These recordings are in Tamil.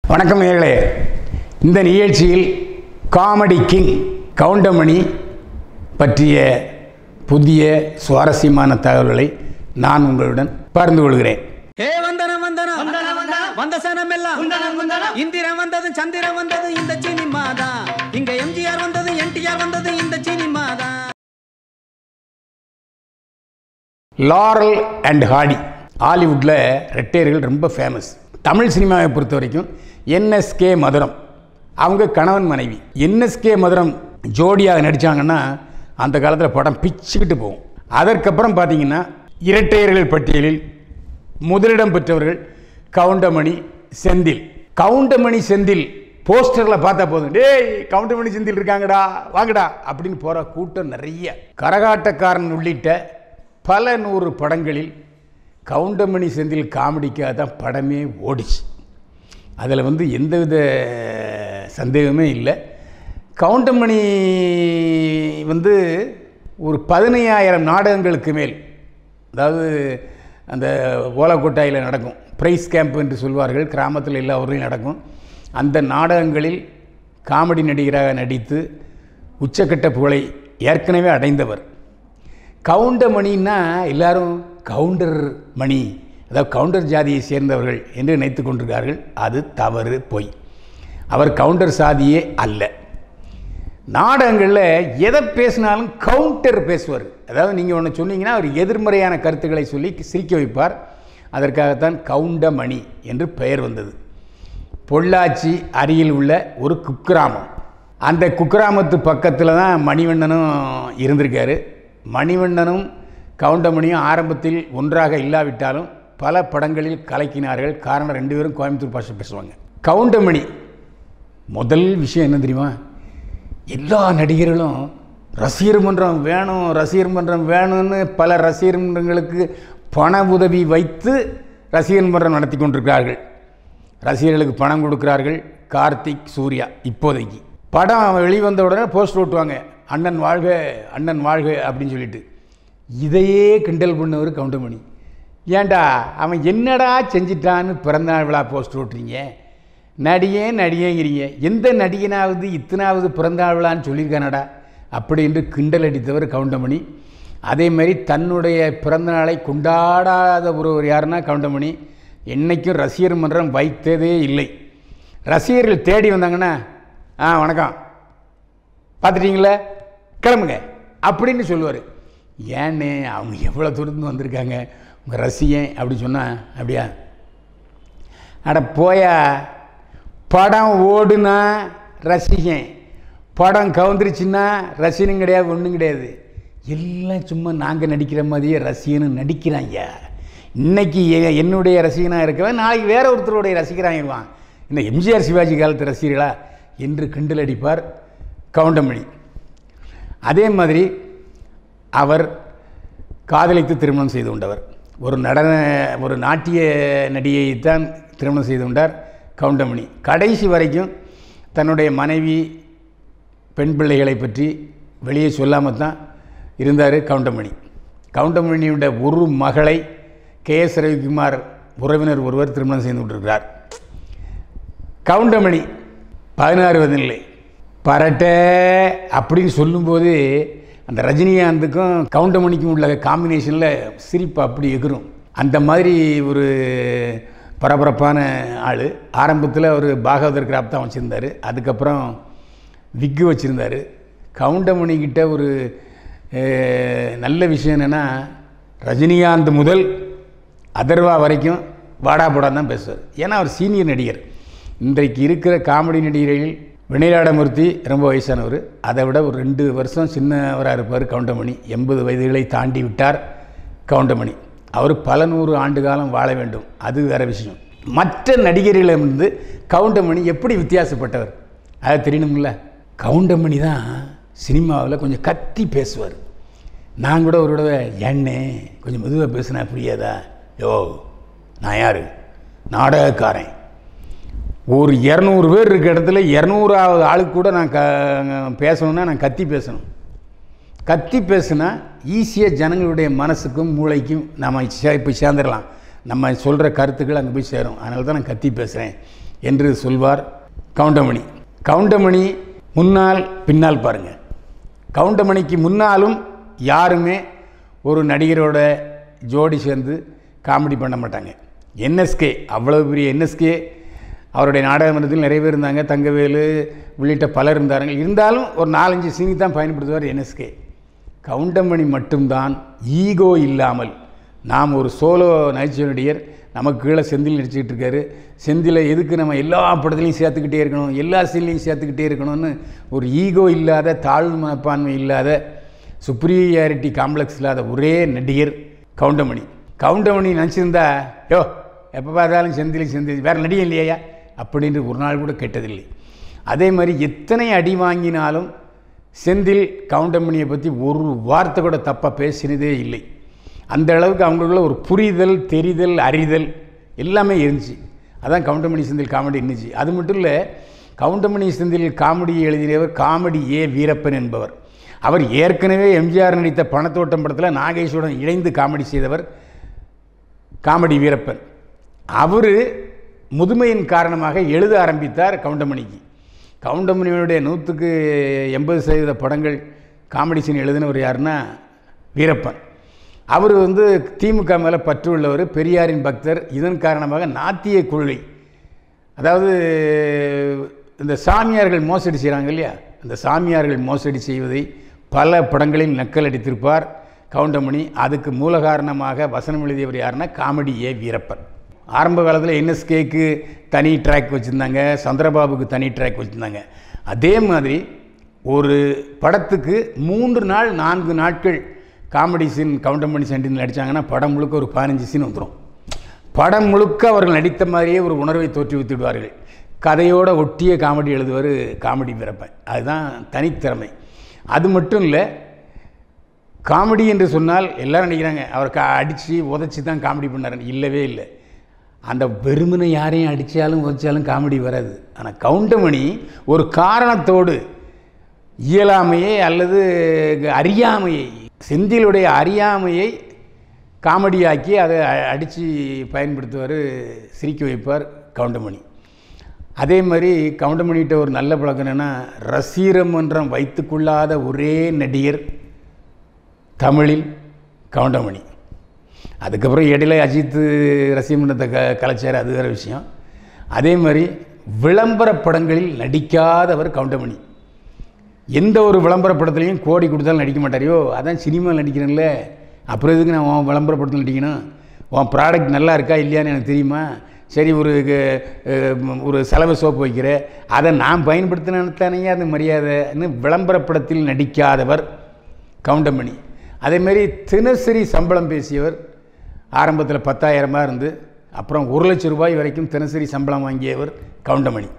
வணக்கம் நேர்களே இந்த நிகழ்ச்சியில் காமெடி கிங் கவுண்டமணி பற்றிய புதிய சுவாரஸ்யமான தகவல்களை நான் உங்களுடன் பகிர்ந்து கொள்கிறேன் ஹே வந்தனம் வந்தனம் வந்த சனம் எல்லாம் இந்திரன் வந்தது சந்திரன் வந்தது இந்த சினிமா தான் இங்க எம்ஜிஆர் வந்தது என்டிஆர் வந்தது இந்த சினிமா தான் லாரல் அண்ட் ஹாடி ஹாலிவுட்டில் ரெட்டையர்கள் ரொம்ப ஃபேமஸ் தமிழ் சினிமாவை பொறுத்த வரைக்கும் என்எஸ்கே மதுரம் அவங்க கணவன் மனைவி என்எஸ்கே மதுரம் ஜோடியாக நடித்தாங்கன்னா அந்த காலத்தில் படம் பிச்சுக்கிட்டு போகும் அதற்கப்புறம் பார்த்தீங்கன்னா இரட்டையர்கள் பட்டியலில் முதலிடம் பெற்றவர்கள் கவுண்டமணி செந்தில் கவுண்டமணி செந்தில் போஸ்டரில் பார்த்தா போதும் டேய் கவுண்டமணி செந்தில் இருக்காங்கடா வாங்கடா அப்படின்னு போகிற கூட்டம் நிறைய கரகாட்டக்காரன் உள்ளிட்ட பல நூறு படங்களில் கவுண்டமணி செந்தில் காமெடிக்காக தான் படமே ஓடிச்சு அதில் வந்து எந்தவித சந்தேகமே இல்லை கவுண்டமணி வந்து ஒரு பதினையாயிரம் நாடகங்களுக்கு மேல் அதாவது அந்த ஓலக்கோட்டாயில் நடக்கும் ப்ரைஸ் கேம்ப் என்று சொல்வார்கள் கிராமத்தில் எல்லா ஊர்லேயும் நடக்கும் அந்த நாடகங்களில் காமெடி நடிகராக நடித்து உச்சக்கட்ட புகழை ஏற்கனவே அடைந்தவர் கவுண்டமணின்னா எல்லாரும் கவுண்டர் மணி அதாவது கவுண்டர் ஜாதியை சேர்ந்தவர்கள் என்று நினைத்து கொண்டிருக்கார்கள் அது தவறு பொய் அவர் கவுண்டர் சாதியே அல்ல நாடகங்களில் எதை பேசினாலும் கவுண்டர் பேசுவார் அதாவது நீங்கள் ஒன்று சொன்னீங்கன்னா அவர் எதிர்மறையான கருத்துக்களை சொல்லி சிரிக்க வைப்பார் அதற்காகத்தான் கவுண்டமணி என்று பெயர் வந்தது பொள்ளாச்சி அருகில் உள்ள ஒரு குக்கிராமம் அந்த குக்கிராமத்து பக்கத்தில் தான் மணிவண்ணனும் இருந்திருக்காரு மணிவண்ணனும் கவுண்டமணியும் ஆரம்பத்தில் ஒன்றாக இல்லாவிட்டாலும் பல படங்களில் கலக்கினார்கள் காரணம் ரெண்டு பேரும் கோயம்புத்தூர் பாஷை பேசுவாங்க கவுண்டமணி முதல் விஷயம் என்ன தெரியுமா எல்லா நடிகர்களும் ரசிகர் மன்றம் வேணும் ரசிகர் மன்றம் வேணும்னு பல ரசிகர் மன்றங்களுக்கு பண உதவி வைத்து ரசிகர் மன்றம் நடத்தி கொண்டிருக்கிறார்கள் ரசிகர்களுக்கு பணம் கொடுக்கிறார்கள் கார்த்திக் சூர்யா இப்போதைக்கு படம் வெளிவந்த உடனே போஸ்ட் ஓட்டுவாங்க அண்ணன் வாழ்க அண்ணன் வாழ்க அப்படின்னு சொல்லிட்டு இதையே கிண்டல் பண்ணவர் கவுண்டமணி ஏன்டா அவன் என்னடா செஞ்சிட்டான்னு பிறந்தநாள் விழா போஸ்ட் ஓட்டுறீங்க நடிகே நடிகேங்கிறீங்க எந்த நடிகனாவது இத்தனாவது பிறந்தநாள் விழான்னு சொல்லியிருக்கானடா அப்படி என்று கிண்டல் அடித்தவர் கவுண்டமணி அதே மாதிரி தன்னுடைய பிறந்தநாளை கொண்டாடாத ஒருவர் யாருன்னா கவுண்டமணி என்றைக்கும் ரசிகர் மன்றம் வைத்ததே இல்லை ரசிகர்கள் தேடி வந்தாங்கன்னா ஆ வணக்கம் பார்த்துட்டீங்களா கிளம்புங்க அப்படின்னு சொல்லுவார் ஏன்னு அவங்க எவ்வளோ தூரத்துலேருந்து வந்திருக்காங்க உங்கள் ரசிகன் அப்படி சொன்னால் அப்படியா அட போயா படம் ஓடுனா ரசிகன் படம் கவுந்துருச்சுன்னா ரசிகனும் கிடையாது ஒன்றும் கிடையாது எல்லாம் சும்மா நாங்கள் நடிக்கிற மாதிரியே ரசிகனும் நடிக்கிறாங்க இன்னைக்கு எ- என்னுடைய ரசிகனாக இருக்கவன் நாளைக்கு வேற ஒருத்தருடைய ரசிகராகிடுவான் இந்த எம்ஜிஆர் சிவாஜி காலத்து ரசிகர்களா என்று கிண்டல் அடிப்பார் கவுண்டமணி அதே மாதிரி அவர் காதலித்து திருமணம் செய்து கொண்டவர் ஒரு நடன ஒரு நாட்டிய நடிகையைத்தான் திருமணம் செய்து கொண்டார் கவுண்டமணி கடைசி வரைக்கும் தன்னுடைய மனைவி பெண் பிள்ளைகளை பற்றி வெளியே சொல்லாமல் தான் இருந்தார் கவுண்டமணி கவுண்டமணியுடைய ஒரு மகளை கே எஸ் ரவிக்குமார் உறவினர் ஒருவர் திருமணம் செய்து கொண்டிருக்கிறார் கவுண்டமணி பதினாறு வதில்லை பரட்டை அப்படின்னு சொல்லும்போது அந்த ரஜினிகாந்துக்கும் கவுண்டமணிக்கும் உள்ள காம்பினேஷனில் சிரிப்பு அப்படி எகிரும் அந்த மாதிரி ஒரு பரபரப்பான ஆள் ஆரம்பத்தில் அவர் பாகவதர் கிராப் தான் வச்சுருந்தார் அதுக்கப்புறம் விக்கு வச்சுருந்தார் கவுண்டமணி கிட்ட ஒரு அஹ், நல்ல விஷயம் என்னென்னா ரஜினிகாந்த் முதல் அதர்வா வரைக்கும் வாடா போடான்னு தான் பேசுவார் ஏன்னா அவர் சீனியர் நடிகர் இன்றைக்கு இருக்கிற காமெடி நடிகர்களில் வினயராடமூர்த்தி ரொம்ப வயசானவர் அதை விட ஒரு ரெண்டு வருஷம் சின்னவராக இருப்பார் கவுண்டமணி எண்பது வயதுகளை தாண்டி விட்டார் கவுண்டமணி அவர் பல நூறு ஆண்டு காலம் வாழ வேண்டும் அது வேற விஷயம் மற்ற நடிகர்களிடமிருந்து கவுண்டமணி எப்படி வித்தியாசப்பட்டவர் அது தெரியணும்ல கவுண்டமணி தான் சினிமாவில் கொஞ்சம் கத்தி பேசுவார் நான் கூட ஒரு தடவை ஏண்ணே கொஞ்சம் மெதுவாக பேசினா புரியாதா யோ நான் யார் நாடகக்காரன் ஒரு இரநூறு பேர் இருக்க இடத்துல இரநூறாவது ஆளுக்கு கூட நான் க பேசணுன்னா நான் கத்தி பேசணும் கத்தி பேசுனா ஈஸியாக ஜனங்களுடைய மனசுக்கும் மூளைக்கும் நம்ம சே போய் சேர்ந்துடலாம் நம்ம சொல்கிற கருத்துக்கள் அங்கே போய் சேரும் அதனால தான் நான் கத்தி பேசுகிறேன் என்று சொல்வார் கவுண்டமணி கவுண்டமணி முன்னால் பின்னால் பாருங்க கவுண்டமணிக்கு முன்னாலும் யாருமே ஒரு நடிகரோட ஜோடி சேர்ந்து காமெடி பண்ண மாட்டாங்க என்எஸ்கே அவ்வளவு பெரிய என்எஸ்கே அவருடைய நாடக மன்றத்தில் நிறைய பேர் இருந்தாங்க தங்கவேலு உள்ளிட்ட பலர் இருந்தாங்க இருந்தாலும் ஒரு நாலஞ்சு சீனி தான் பயன்படுத்துவார் என்எஸ்கே கவுண்டமணி மட்டும்தான் ஈகோ இல்லாமல் நாம் ஒரு சோலோ நகைச்சுவை நடிகர் நமக்கு கீழே செந்தில் நடிச்சுக்கிட்டு இருக்காரு செந்திலை எதுக்கு நம்ம எல்லா படத்துலையும் சேர்த்துக்கிட்டே இருக்கணும் எல்லா சீன்லையும் சேர்த்துக்கிட்டே இருக்கணும்னு ஒரு ஈகோ இல்லாத தாழ்வு மனப்பான்மை இல்லாத சுப்ரியாரிட்டி காம்ப்ளெக்ஸ் இல்லாத ஒரே நடிகர் கவுண்டமணி கவுண்டமணி நினச்சிருந்தா யோ எப்போ பார்த்தாலும் செந்தில் செந்தில் வேறு நடிகை இல்லையா அப்படின்னு ஒரு நாள் கூட கேட்டதில்லை அதே மாதிரி எத்தனை அடி வாங்கினாலும் செந்தில் கவுண்டமணியை பற்றி ஒரு வார்த்தை கூட தப்பாக பேசினதே இல்லை அந்த அளவுக்கு அவங்களுக்குள்ள ஒரு புரிதல் தெரிதல் அறிதல் எல்லாமே இருந்துச்சு அதான் கவுண்டமணி செந்தில் காமெடி இருந்துச்சு அது மட்டும் இல்லை கவுண்டமணி செந்தில் காமெடி எழுதியவர் காமெடி ஏ வீரப்பன் என்பவர் அவர் ஏற்கனவே எம்ஜிஆர் நடித்த பணத்தோட்டம் படத்தில் நாகேஷுடன் இணைந்து காமெடி செய்தவர் காமெடி வீரப்பன் அவர் முதுமையின் காரணமாக எழுத ஆரம்பித்தார் கவுண்டமணிக்கு கவுண்டமணியுடைய நூற்றுக்கு எண்பது சதவீத படங்கள் காமெடி சீன் எழுதினவர் யாருன்னா வீரப்பன் அவர் வந்து திமுக மேலே பற்று உள்ளவர் பெரியாரின் பக்தர் இதன் காரணமாக நாத்திய கொள்கை அதாவது இந்த சாமியார்கள் மோசடி செய்கிறாங்க இல்லையா இந்த சாமியார்கள் மோசடி செய்வதை பல படங்களில் நக்கல் அடித்திருப்பார் கவுண்டமணி அதுக்கு மூல காரணமாக வசனம் எழுதியவர் யாருன்னா காமெடி ஏ வீரப்பன் ஆரம்ப காலத்தில் என்எஸ்கேக்கு தனி ட்ராக் வச்சுருந்தாங்க சந்திரபாபுக்கு தனி ட்ராக் வச்சுருந்தாங்க அதே மாதிரி ஒரு படத்துக்கு மூன்று நாள் நான்கு நாட்கள் காமெடி சீன் கவுண்டமணி சென்டின் நடித்தாங்கன்னா படம் முழுக்க ஒரு பதினஞ்சு சீன் வந்துடும் படம் முழுக்க அவர்கள் நடித்த மாதிரியே ஒரு உணர்வை தோற்றுவித்துடுவார்கள் கதையோட ஒட்டிய காமெடி எழுதுவார் காமெடி பிறப்பேன் அதுதான் தனித்திறமை அது மட்டும் இல்லை காமெடி என்று சொன்னால் எல்லாரும் நினைக்கிறாங்க அவர் கா அடித்து உதச்சி தான் காமெடி பண்ணார் இல்லவே இல்லை அந்த வெறுமனை யாரையும் அடித்தாலும் உதச்சாலும் காமெடி வராது ஆனால் கவுண்டமணி ஒரு காரணத்தோடு இயலாமையை அல்லது அறியாமையை செந்திலுடைய அறியாமையை காமெடியாக்கி அதை அடித்து பயன்படுத்துவார் சிரிக்க வைப்பார் கவுண்டமணி அதே மாதிரி கவுண்டமணிகிட்ட ஒரு நல்ல பழக்கம் என்னென்னா ரசிகர மன்றம் வைத்துக்கொள்ளாத ஒரே நடிகர் தமிழில் கவுண்டமணி அதுக்கப்புறம் இடையில அஜித் ரசிகர் மன்றத்தை க கலைச்சார் அது வேறு விஷயம் அதே மாதிரி விளம்பர படங்களில் நடிக்காதவர் கவுண்டமணி எந்த ஒரு விளம்பர படத்துலையும் கோடி கொடுத்தாலும் நடிக்க மாட்டாரையோ அதான் சினிமாவில் நடிக்கிறேன்ல அப்புறம் எதுக்கு நான் உன் விளம்பர படத்தில் நடிக்கணும் உன் ப்ராடக்ட் நல்லா இருக்கா இல்லையான்னு எனக்கு தெரியுமா சரி ஒரு அஹ், ஒரு செலவு சோப்பு வைக்கிற அதை நான் பயன்படுத்தினானே அந்த மரியாதைன்னு விளம்பர படத்தில் நடிக்காதவர் கவுண்டமணி அதேமாரி தினசரி சம்பளம் பேசியவர் ஆரம்பத்தில் பத்தாயிரமாக இருந்து அப்புறம் ஒரு லட்சம் ரூபாய் வரைக்கும் தினசரி சம்பளம் வாங்கியவர் கவுண்டமணி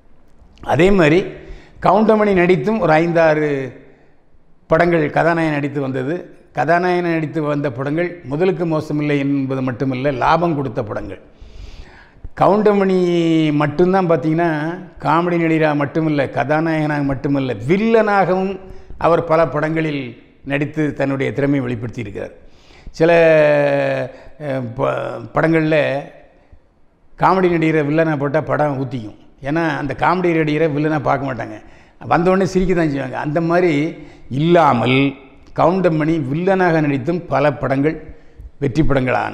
அதே மாதிரி கவுண்டமணி நடித்தும் ஒரு ஐந்தாறு படங்கள் கதாநாயகன் நடித்து வந்தது கதாநாயகன் நடித்து வந்த படங்கள் முதலுக்கு மோசமில்லை என்பது மட்டுமல்ல லாபம் கொடுத்த படங்கள் கவுண்டமணி மட்டும்தான் பார்த்தீங்கன்னா காமெடி நடிகராக மட்டுமில்லை கதாநாயகனாக மட்டுமல்ல வில்லனாகவும் அவர் பல படங்களில் நடித்து தன்னுடைய திறமையை வெளிப்படுத்தியிருக்கிறார் சில அஹ், ப- படங்களில் காமெடி நடிகரை வில்லனை போட்டால் படம் ஊற்றிக்கும் ஏன்னா அந்த காமெடி நடிகரை வில்லனை பார்க்க மாட்டாங்க வந்தவுடனே சிரிக்க தான் செய்வாங்க அந்த மாதிரி இல்லாமல் கவுண்டமணி வில்லனாக நடித்தும் பல படங்கள் வெற்றி படங்களான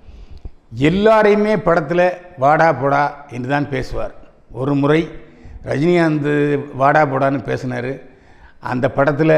எல்லாரையுமே படத்தில் வாடா போடா என்று தான் பேசுவார் ஒரு முறை ரஜினிகாந்த் வாடா போடான்னு பேசினார் அந்த படத்தில்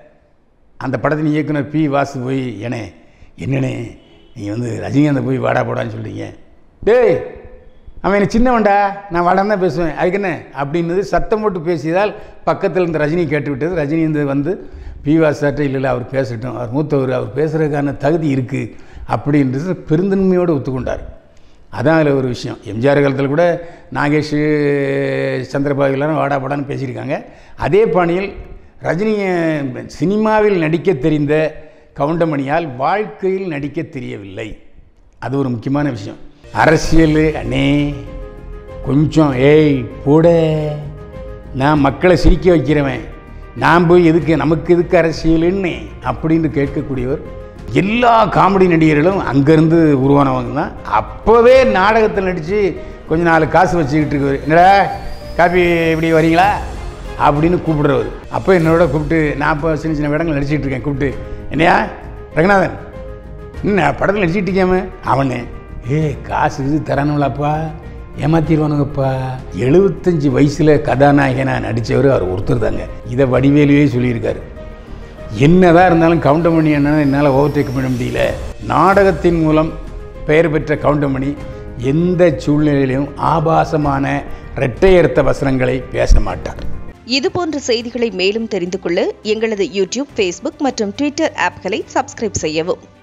அந்த படத்தின் இயக்குனர் பி வாசு போய் ஏனே என்னண்ணே நீங்கள் வந்து ரஜினிகாந்தை போய் வாடா போடான்னு சொல்கிறீங்க டேய் அவன் எனக்கு சின்னவன்டா நான் வாடான்னு தான் பேசுவேன் அதுக்கு என்ன அப்படின்னது சத்தம் போட்டு பேசியதால் பக்கத்தில் இருந்த ரஜினி கேட்டுவிட்டது ரஜினி வந்து வந்து பி வாசாட்ட இல்லை இல்லை அவர் பேசட்டும் அவர் மூத்தவர் அவர் பேசுகிறதுக்கான தகுதி இருக்குது அப்படின்றது பெருந்தன்மையோடு ஒத்துக்கொண்டார் அதான் அதில் ஒரு விஷயம் எம்ஜிஆர் காலத்தில் கூட நாகேஷ் சந்திரபாபு எல்லாரும் வாடா போடான்னு பேசியிருக்காங்க அதே பாணியில் ரஜினியை சினிமாவில் நடிக்க தெரிந்த கவுண்டமணியால் வாழ்க்கையில் நடிக்க தெரியவில்லை அது ஒரு முக்கியமான விஷயம் அரசியல் அண்ணே கொஞ்சம் ஏய் போட நான் மக்களை சிரிக்க வைக்கிறவன் நான் போய் எதுக்கு நமக்கு எதுக்கு அரசியலுன்னு அப்படின்னு கேட்கக்கூடியவர் எல்லா காமெடி நடிகர்களும் அங்கேருந்து உருவானவங்க தான் அப்போவே நாடகத்தில் நடித்து கொஞ்ச நாலு காசு வச்சுக்கிட்டு இருக்கு என்னடா காப்பி இப்படி வரீங்களா அப்படின்னு கூப்பிடுறவர் அப்போ என்னோட கூப்பிட்டு நான் இப்போ சின்ன சின்ன இடங்கள் நடிச்சிட்டு இருக்கேன் கூப்பிட்டு என்னையா ரங்கநாதன் என்ன படத்தில் நடிச்சிட்டு இருக்கியாம அவனே ஏ காசு இது தரணும்லப்பா ஏமாத்திடுவானுங்கப்பா எழுபத்தஞ்சு வயசில் கதாநாயகனாக நடித்தவர் அவர் ஒருத்தர் தாங்க இதை வடிவேலுவே சொல்லியிருக்காரு என்னதான் இருந்தாலும் கவுண்டமணி என்ன என்னால் ஓவர்டேக் பண்ண முடியல நாடகத்தின் மூலம் பெயர் பெற்ற கவுண்டமணி எந்த சூழ்நிலையிலும் ஆபாசமான இரட்டையர்த்த வசனங்களை பேச மாட்டார் இதுபோன்ற செய்திகளை மேலும் தெரிந்து கொள்ள எங்களது யூடியூப் ஃபேஸ்புக் மற்றும் ட்விட்டர் ஆப்களை சப்ஸ்கிரைப் செய்யவும்